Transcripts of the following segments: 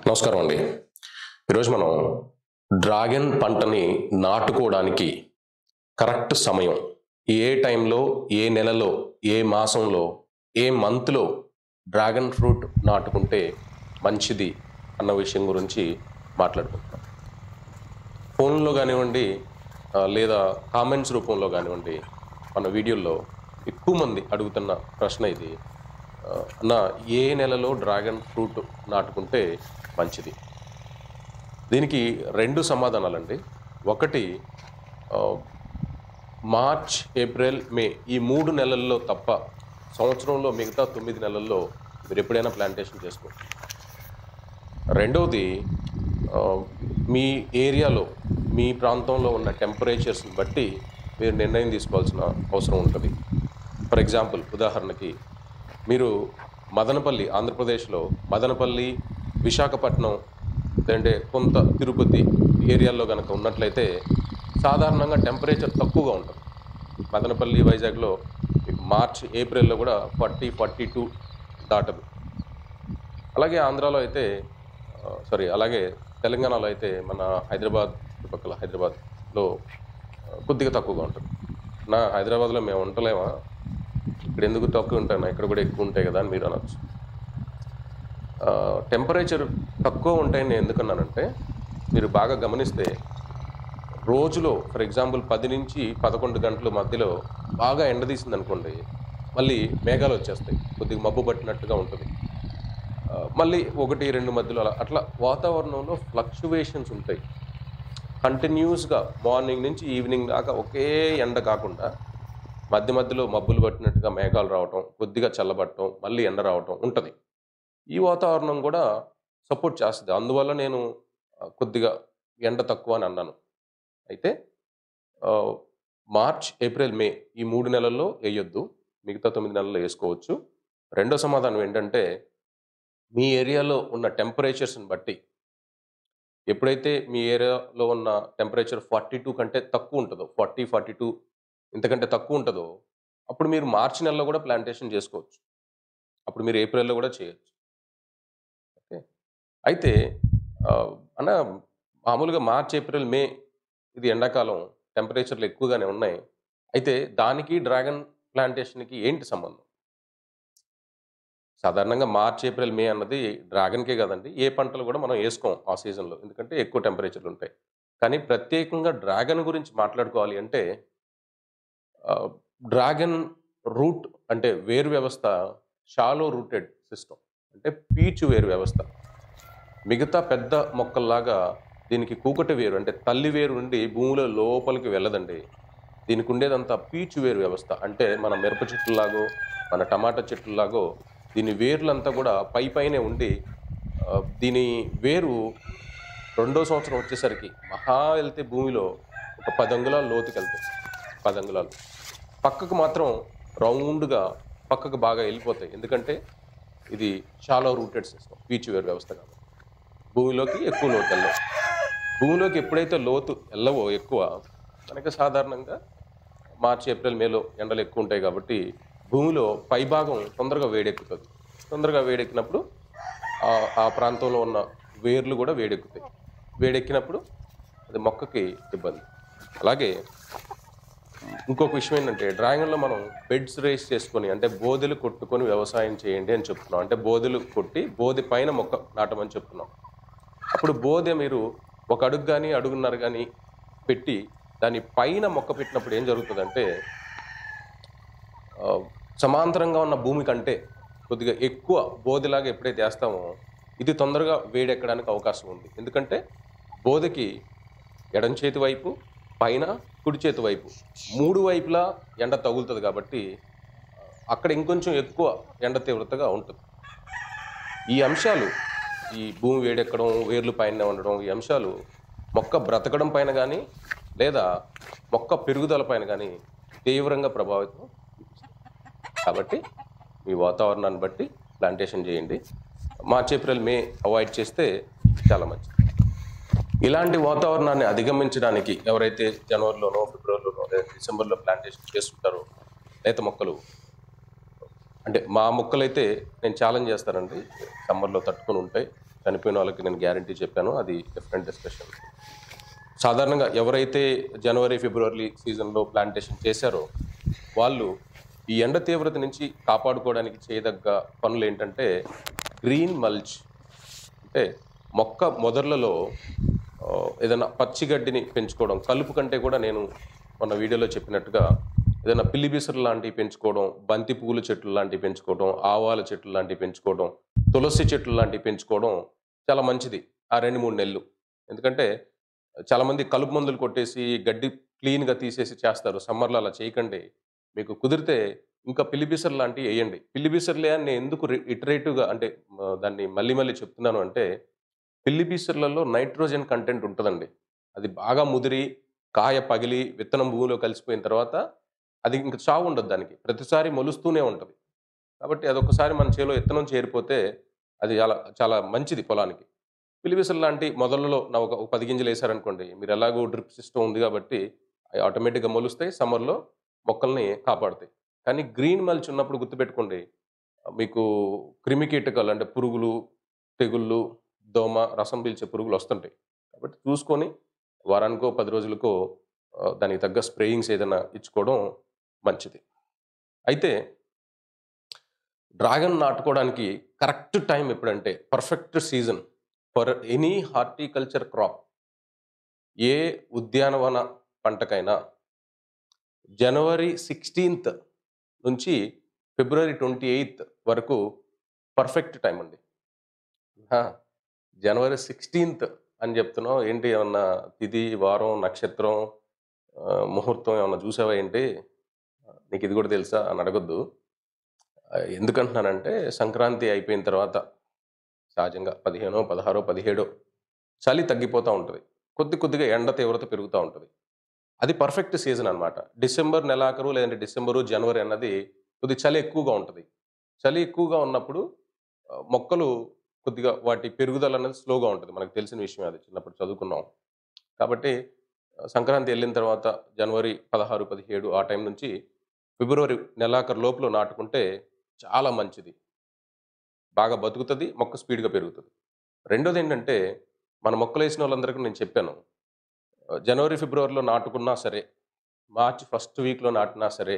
నమస్కారం అండి ఈరోజు మనం డ్రాగన్ పంటని నాటుకోవడానికి కరెక్ట్ సమయం ఏ టైంలో ఏ నెలలో ఏ మాసంలో ఏ మంత్లో డ్రాగన్ ఫ్రూట్ నాటుకుంటే మంచిది అన్న విషయం గురించి మాట్లాడుకుంటున్నాం ఫోన్లో కానివ్వండి ఆ, లేదా కామెంట్స్ రూపంలో కానివ్వండి మన వీడియోల్లో ఎక్కువ మంది అడుగుతున్న ప్రశ్న ఇది ఆ, అన్న ఏ నెలలో డ్రాగన్ ఫ్రూట్ నాటుకుంటే మంచిది దీనికి రెండు సమాధానాలండి ఒకటి ఆ, మార్చ్ ఏప్రిల్ మే ఈ మూడు నెలల్లో తప్ప సంవత్సరంలో మిగతా తొమ్మిది నెలల్లో మీరు ఎప్పుడైనా ప్లాంటేషన్ చేసుకోవచ్చు రెండవది ఆ, మీ ఏరియాలో మీ ప్రాంతంలో ఉన్న టెంపరేచర్స్ని బట్టి మీరు నిర్ణయం తీసుకోవాల్సిన అవసరం ఉంటుంది ఫర్ ఎగ్జాంపుల్ ఉదాహరణకి మీరు మదనపల్లి ఆంధ్రప్రదేశ్లో మదనపల్లి విశాఖపట్నం లేదంటే కొంత తిరుపతి ఏరియాల్లో కనుక ఉన్నట్లయితే సాధారణంగా టెంపరేచర్ తక్కువగా ఉంటుంది మదనపల్లి వైజాగ్లో మీకు మార్చ్ ఏప్రిల్లో కూడా ఫార్టీ ఫార్టీ టూ దాటదు అలాగే ఆంధ్రాలో అయితే సారీ అలాగే తెలంగాణలో అయితే మన హైదరాబాద్ చుట్టుపక్కల హైదరాబాద్లో ఆ, కొద్దిగా తక్కువగా ఉంటుంది నా హైదరాబాద్లో మేము ఉండలేమా ఇక్కడ ఎందుకు తక్కువ ఉంటాను ఇక్కడ కూడా ఎక్కువ ఉంటాయి కదా అని మీరు అనొచ్చు టెంపరేచర్ తక్కువ ఉంటాయని నేను ఎందుకన్నానంటే మీరు బాగా గమనిస్తే రోజులో ఫర్ ఎగ్జాంపుల్ పది నుంచి పదకొండు గంటల మధ్యలో బాగా ఎండ తీసింది అనుకోండి మళ్ళీ మేఘాలు వచ్చేస్తాయి కొద్దిగా మబ్బు పట్టినట్టుగా ఉంటుంది ఆ, మళ్ళీ ఒకటి రెండు మధ్యలో అలా అట్లా వాతావరణంలో ఫ్లక్చువేషన్స్ ఉంటాయి కంటిన్యూస్గా మార్నింగ్ నుంచి ఈవినింగ్ దాకా ఒకే ఎండ కాకుండా మధ్య మధ్యలో మబ్బులు పట్టినట్టుగా మేఘాలు రావటం కొద్దిగా చల్లబడటం మళ్ళీ ఎండ రావటం ఉంటుంది ఈ వాతావరణం కూడా సపోర్ట్ చేస్తుంది అందువల్ల నేను ఆ, కొద్దిగా ఎండ తక్కువ అని అన్నాను అయితే ఆ, మార్చ్ ఏప్రిల్ మే ఈ మూడు నెలల్లో వేయొద్దు మిగతా తొమ్మిది నెలల్లో వేసుకోవచ్చు రెండో సమాధానం ఏంటంటే మీ ఏరియాలో ఉన్న టెంపరేచర్స్ని బట్టి ఎప్పుడైతే మీ ఏరియాలో ఉన్న టెంపరేచర్ ఫార్టీ టూ కంటే తక్కువ ఉంటుందో ఫార్టీ ఫార్టీ టూ ఇంతకంటే తక్కువ ఉంటుందో అప్పుడు మీరు మార్చి నెలలో కూడా ప్లాంటేషన్ చేసుకోవచ్చు అప్పుడు మీరు ఏప్రిల్లో కూడా చేయొచ్చు ఓకే అయితే ఆ, అన్న మామూలుగా మార్చ్ ఏప్రిల్ మే ఇది ఎండాకాలం టెంపరేచర్లు ఎక్కువగానే ఉన్నాయి అయితే దానికి డ్రాగన్ ప్లాంటేషన్కి ఏంటి సంబంధం సాధారణంగా మార్చ్ ఏప్రిల్ మే అన్నది డ్రాగన్కే కదండి ఏ పంటలు కూడా మనం వేసుకోం ఆ సీజన్లో ఎందుకంటే ఎక్కువ టెంపరేచర్లు ఉంటాయి కానీ ప్రత్యేకంగా డ్రాగన్ గురించి మాట్లాడుకోవాలి అంటే ఆ, డ్రాగన్ రూట్ అంటే వేరు వ్యవస్థ షాలో రూటెడ్ సిస్టమ్ అంటే పీచు వేరు వ్యవస్థ మిగతా పెద్ద మొక్కల్లాగా దీనికి కూకటి వేరు అంటే తల్లి వేరు నుండి భూమిలో లోపలికి వెళ్ళదండి దీనికి ఉండేదంతా పీచు వేరు వ్యవస్థ అంటే మన మిరప చెట్టులాగో మన టమాటా చెట్టులాగో దీని వేర్లంతా కూడా పై పైనే ఉండి ఆ, దీని వేరు రెండో సంవత్సరం వచ్చేసరికి మహా వెళ్తే భూమిలో ఒక పది అంగుళాలు లోతుకి వెళ్తాయి పది అంగుళాలు పక్కకు మాత్రం రౌండ్గా పక్కకు బాగా వెళ్ళిపోతాయి ఎందుకంటే ఇది చాలా రూటెడ్ సిస్టమ్ పీచు వేరు వ్యవస్థ కాబట్టి భూమిలోకి ఎక్కువ లోతు వెళ్ళవు భూమిలోకి ఎప్పుడైతే లోతు వెళ్ళవో ఎక్కువ మనకి సాధారణంగా మార్చి ఏప్రిల్ మేలో ఎండలు ఎక్కువ ఉంటాయి కాబట్టి భూమిలో పైభాగం తొందరగా వేడెక్కుతుంది తొందరగా వేడెక్కినప్పుడు ఆ- ఆ ప్రాంతంలో ఉన్న వేర్లు కూడా వేడెక్కుతాయి వేడెక్కినప్పుడు అది మొక్కకి ఇబ్బంది అలాగే ఇంకొక విషయం ఏంటంటే డ్రాగన్లో మనం బెడ్స్ రేస్ చేసుకొని అంటే బోదెలు కొట్టుకొని వ్యవసాయం చేయండి అని చెప్తున్నాం అంటే బోదెలు కొట్టి బోధి పైన మొక్క నాటమని చెప్తున్నాం అప్పుడు బోధె మీరు ఒక అడుగు కానీ అడుగున్నర కానీ పెట్టి దాని పైన మొక్క పెట్టినప్పుడు ఏం జరుగుతుందంటే ఆ, సమాంతరంగా ఉన్న భూమి కంటే కొద్దిగా ఎక్కువ బోధెలాగా ఎప్పుడైతే వేస్తామో ఇది తొందరగా వేడెక్కడానికి అవకాశం ఉంది ఎందుకంటే బోధకి ఎడం చేతి వైపు పైన కుడి చేతి వైపు మూడు వైపులా ఎండ తగులుతుంది కాబట్టి ఆ, అక్కడ ఇంకొంచెం ఎక్కువ ఎండ తీవ్రతగా ఉంటుంది ఈ అంశాలు ఈ భూమి వేడెక్కడం వేర్లు పైన ఉండడం ఈ అంశాలు మొక్క బ్రతకడం పైన కానీ లేదా మొక్క పెరుగుదల పైన కానీ తీవ్రంగా ప్రభావితం చూపిస్తాయి. కాబట్టి మీ వాతావరణాన్ని బట్టి ప్లాంటేషన్ చేయండి మార్చ్ ఏప్రిల్ మే అవాయిడ్ చేస్తే చాలా మంచిది ఇలాంటి వాతావరణాన్ని అధిగమించడానికి ఎవరైతే జనవరిలోనో ఫిబ్రవరిలోనో లేదా డిసెంబర్లో ప్లాంటేషన్ చేస్తుంటారో లేత మొక్కలు అంటే మా మొక్కలైతే నేను ఛాలెంజ్ చేస్తానండి సమ్మర్లో తట్టుకొని ఉంటాయి చనిపోయిన వాళ్ళకి నేను గ్యారంటీ చెప్పాను అది డిఫరెంట్ డిస్కషన్ సాధారణంగా ఎవరైతే జనవరి ఫిబ్రవరి సీజన్లో ప్లాంటేషన్ చేశారో వాళ్ళు ఈ ఎండ తీవ్రత నుంచి కాపాడుకోవడానికి చేయదగ్గ పనులు ఏంటంటే గ్రీన్ మల్చ్ అంటే మొక్క మొదర్లలో ఆ, ఏదైనా పచ్చిగడ్డిని పెంచుకోవడం కలుపు కంటే కూడా నేను మొన్న వీడియోలో చెప్పినట్టుగా ఏదైనా పిల్లిబిసరు లాంటివి పెంచుకోవడం బంతి పువ్వుల చెట్లు లాంటివి పెంచుకోవడం ఆవాల చెట్లు లాంటివి పెంచుకోవడం తులసి చెట్లు లాంటివి పెంచుకోవడం చాలా మంచిది ఆ రెండు మూడు నెలలు ఎందుకంటే చాలామంది కలుపు మందులు కొట్టేసి గడ్డి క్లీన్గా తీసేసి చేస్తారు సమ్మర్లో అలా చేయకండి మీకు కుదిరితే ఇంకా పిల్లిబిసర్ లాంటివి వేయండి పిల్లిబిసర్లే అని నేను ఎందుకు ఇటరేటివ్గా అంటే మ, దాన్ని మళ్ళీ మళ్ళీ చెప్తున్నాను అంటే పిల్లిబిసర్లలో నైట్రోజన్ కంటెంట్ ఉంటుందండి అది బాగా ముదిరి కాయ పగిలి విత్తనం భూమిలో కలిసిపోయిన తర్వాత అది ఇంక చావు ఉండదు దానికి ప్రతిసారి మొలుస్తూనే ఉంటుంది కాబట్టి అదొకసారి మన చేలో విత్తనం చేరిపోతే అది చాలా చాలా మంచిది పొలానికి పిలిబిసర్ లాంటి మొదలలో నా ఒక ఒక పది గింజలు వేసారనుకోండి మీరు ఎలాగో డ్రిప్ సిస్టమ్ ఉంది కాబట్టి అవి ఆటోమేటిక్గా మొలుస్తాయి సమ్మర్లో మొక్కల్ని కాపాడుతాయి కానీ గ్రీన్ మల్చ్ ఉన్నప్పుడు గుర్తుపెట్టుకోండి మీకు క్రిమి కీటకాలు అంటే పురుగులు తెగుళ్ళు దోమ రసం పీల్చే పురుగులు వస్తుంటాయి కాబట్టి చూసుకొని వారానికో పది రోజులకో ఆ, దానికి తగ్గ స్ప్రేయింగ్స్ ఏదైనా ఇచ్చుకోవడం మంచిది అయితే డ్రాగన్ నాటుకోవడానికి కరెక్ట్ టైం ఎప్పుడంటే perfect season for any horticulture crop ఏ ఉద్యానవన పంటకైనా జనవరి సిక్స్టీన్త్ నుంచి ఫిబ్రవరి ట్వంటీ ఎయిత్ వరకు పర్ఫెక్ట్ టైం అండి ఆ, జనవరి సిక్స్టీన్త్ అని చెప్తున్నావు ఏంటి ఏమన్నా తిథి వారం నక్షత్రం ఆ, ముహూర్తం ఏమన్నా చూసావా ఏంటి నీకు ఇది కూడా తెలుసా అని అడగొద్దు ఆ, ఎందుకంటున్నానంటే సంక్రాంతి అయిపోయిన తర్వాత సహజంగా పదిహేనో పదహారో పదిహేడో చలి తగ్గిపోతూ ఉంటుంది కొద్ది కొద్దిగా ఎండ తీవ్రత పెరుగుతూ ఉంటుంది అది పర్ఫెక్ట్ సీజన్ అన్నమాట డిసెంబర్ నెలాఖరు లేదంటే డిసెంబరు జనవరి అన్నది కొద్ది చలి ఎక్కువగా ఉంటుంది చలి ఎక్కువగా ఉన్నప్పుడు ఆ, మొక్కలు కొద్దిగా వాటి పెరుగుదల అనేది స్లోగా ఉంటుంది మనకు తెలిసిన విషయం అది చిన్నప్పుడు చదువుకున్నాం కాబట్టి ఆ, సంక్రాంతి వెళ్ళిన తర్వాత జనవరి పదహారు పదిహేడు ఆ టైం నుంచి ఫిబ్రవరి నెలాఖరు లోపల నాటుకుంటే చాలా మంచిది బాగా బతుకుతుంది మొక్క స్పీడ్గా పెరుగుతుంది రెండోది ఏంటంటే మన మొక్కలు వేసిన వాళ్ళందరికీ నేను చెప్పాను ఆ, జనవరి ఫిబ్రవరిలో నాటుకున్నా సరే మార్చి ఫస్ట్ వీక్లో నాటినా సరే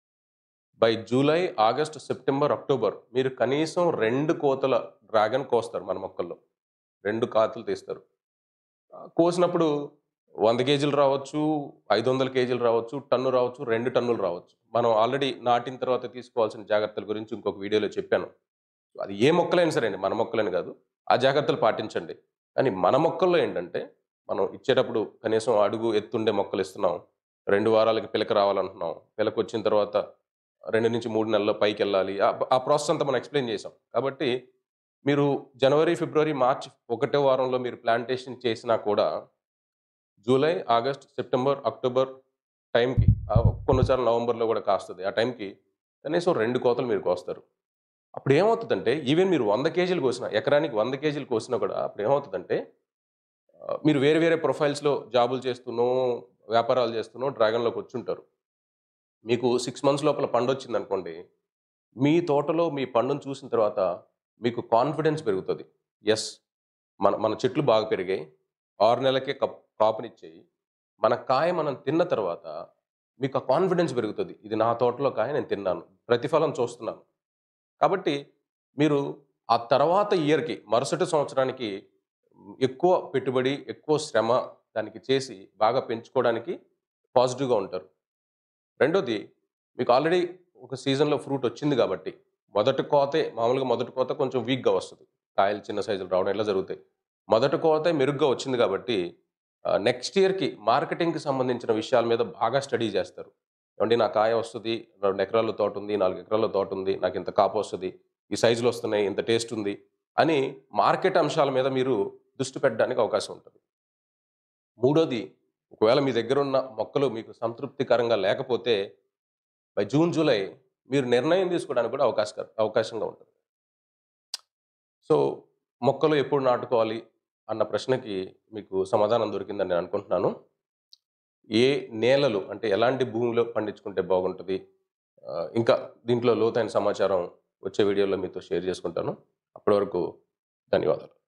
by July August September October మీరు కనీసం రెండు కోతల డ్రాగన్ కోస్తారు మన మొక్కల్లో రెండు కాతలు తీస్తారు ఆ, కోసినప్పుడు వంద కేజీలు రావచ్చు ఐదు వందల కేజీలు రావచ్చు టన్ను రావచ్చు రెండు టన్నులు రావచ్చు మనం ఆల్రెడీ నాటిన తర్వాత తీసుకోవాల్సిన జాగ్రత్తల గురించి ఇంకొక వీడియోలో చెప్పాను అది ఏ మొక్కలైనా సరే అండి మన మొక్కలని కాదు ఆ జాగ్రత్తలు పాటించండి కానీ మన మొక్కల్లో ఏంటంటే మనం ఇచ్చేటప్పుడు కనీసం అడుగు ఎత్తుండే మొక్కలు ఇస్తున్నాం రెండు వారాలకి పిలక రావాలంటున్నాం పిలక వచ్చిన తర్వాత రెండు నుంచి మూడు నెలల్లో పైకి వెళ్ళాలి ఆ- ఆ ప్రాసెస్ అంతా మనం ఎక్స్ప్లెయిన్ చేసాం కాబట్టి మీరు జనవరి ఫిబ్రవరి మార్చ్ ఒకటో వారంలో మీరు ప్లాంటేషన్ చేసినా కూడా జూలై ఆగస్ట్ సెప్టెంబర్ అక్టోబర్ టైంకి ఆ కొన్నిసార్లు నవంబర్లో కూడా కాస్తుంది ఆ టైంకి కనీసం రెండు కోతలు మీరు కోస్తారు అప్పుడు ఏమవుతుందంటే ఈవెన్ మీరు వంద కేజీలు కోసిన ఎకరానికి వంద కేజీలు కోసినా కూడా అప్పుడు ఏమవుతుందంటే ఆ, మీరు వేరే వేరే ప్రొఫైల్స్లో జాబులు చేస్తూనో వ్యాపారాలు చేస్తూనో డ్రాగన్లోకి వచ్చి ఉంటారు మీకు సిక్స్ మంత్స్ లోపల పండు వచ్చింది అనుకోండి మీ తోటలో మీ పండును చూసిన తర్వాత మీకు కాన్ఫిడెన్స్ పెరుగుతుంది ఎస్ మన మన చెట్లు బాగా పెరిగాయి ఆరు నెలలకే కప్ కాపునిచ్చాయి మన కాయ మనం తిన్న తర్వాత మీకు ఆ కాన్ఫిడెన్స్ పెరుగుతుంది ఇది నా తోటలో కాయ నేను తిన్నాను ప్రతిఫలం చూస్తున్నాను కాబట్టి మీరు ఆ తర్వాత ఇయర్కి మరుసటి సంవత్సరానికి ఎక్కువ పెట్టుబడి ఎక్కువ శ్రమ దానికి చేసి బాగా పెంచుకోవడానికి పాజిటివ్గా ఉంటారు రెండోది మీకు ఆల్రెడీ ఒక సీజన్లో ఫ్రూట్ వచ్చింది కాబట్టి మొదటి కోతే మామూలుగా మొదటి కోత కొంచెం వీక్గా వస్తుంది కాయలు చిన్న సైజులు రావడం ఇలా జరుగుతాయి మొదటి కోతే మెరుగ్గా వచ్చింది కాబట్టి నెక్స్ట్ ఇయర్కి మార్కెటింగ్కి సంబంధించిన విషయాల మీద బాగా స్టడీ చేస్తారు ఏమండి నా కాయ వస్తుంది రెండు ఎకరాల తోట ఉంది నాలుగు ఎకరాల తోట ఉంది నాకు ఇంత కాపు వస్తుంది ఈ సైజులు వస్తున్నాయి ఇంత టేస్ట్ ఉంది అని మార్కెట్ అంశాల మీద మీరు దృష్టి పెట్టడానికి అవకాశం ఉంటుంది మూడోది ఒకవేళ మీ దగ్గర ఉన్న మొక్కలు మీకు సంతృప్తికరంగా లేకపోతే బై జూన్ జూలై మీరు నిర్ణయం తీసుకోవడానికి కూడా అవకాశ అవకాశంగా ఉంటుంది సో మొక్కలు ఎప్పుడు నాటుకోవాలి అన్న ప్రశ్నకి మీకు సమాధానం దొరికిందని నేను అనుకుంటున్నాను ఏ నేలలు అంటే ఎలాంటి భూమిలో పండించుకుంటే బాగుంటుంది ఆ, ఇంకా దీంట్లో లోతైన సమాచారం వచ్చే వీడియోలో మీతో షేర్ చేసుకుంటాను అప్పటి వరకు ధన్యవాదాలు